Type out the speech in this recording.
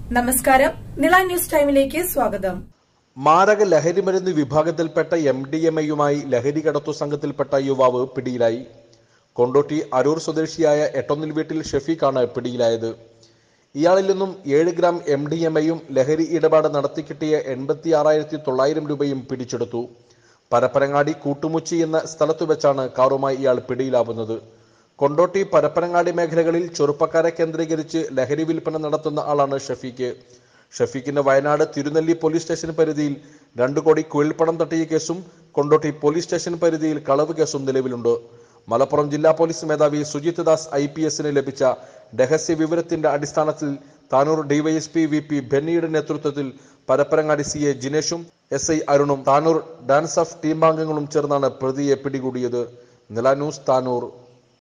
നമസ്കാരം നിള ന്യൂസ് ടൈമിലേക്ക് സ്വാഗതം മാരക ലഹരിമരുന്ന് വിഭാഗത്തിൽപ്പെട്ട എം ഡി എം എയുമായി ലഹരി കടത്തു സംഘത്തിൽപ്പെട്ട യുവാവ് പിടിയിലായി കൊണ്ടോട്ടി അരൂർ സ്വദേശിയായ എട്ടൊന്നിൽ വീട്ടിൽ ഷെഫീഖാണ് പിടിയിലായത് ഇയാളിൽ നിന്നും ഏഴ് ഗ്രാം എം ഡി എം എയും ലഹരി ഇടപാട് നടത്തിക്കിട്ടിയ എൺപത്തി ആറായിരത്തി തൊള്ളായിരം രൂപയും പിടിച്ചെടുത്തു പരപ്പനങ്ങാടി കൂട്ടുമുച്ചി എന്ന സ്ഥലത്തു വെച്ചാണ് കാറുമായി ഇയാൾ പിടിയിലാവുന്നത് കൊണ്ടോട്ടി പരപ്പനങ്ങാടി മേഖലകളിൽ ചെറുപ്പക്കാരെ കേന്ദ്രീകരിച്ച് ലഹരി വിൽപ്പന നടത്തുന്ന ആളാണ് ഷഫീഖ് ഷഫീഖിന്റെ വയനാട് തിരുനെല്ലി പോലീസ് സ്റ്റേഷൻ പരിധിയിൽ രണ്ടു കോടി കുഴൽപ്പണം തട്ടിയ കേസും കൊണ്ടോട്ടി പോലീസ് സ്റ്റേഷൻ പരിധിയിൽ കളവ് കേസും നിലവിലുണ്ട് മലപ്പുറം ജില്ലാ പോലീസ് മേധാവി സുജിത് ദാസ് ഐ പി എസിന് ലഭിച്ച രഹസ്യ വിവരത്തിന്റെ അടിസ്ഥാനത്തിൽ താനൂർ ഡിവൈഎസ്പി വി പി ബെന്നിയുടെ നേതൃത്വത്തിൽ പരപ്പരങ്ങാടി സി എ ജിനേഷും എസ് ഐ അരുണും താനൂർ ഡാൻസ് ഓഫ് ടീമാംഗങ്ങളും ചേർന്നാണ് പ്രതിയെ പിടികൂടിയത് നില ന്യൂസ് താനൂർ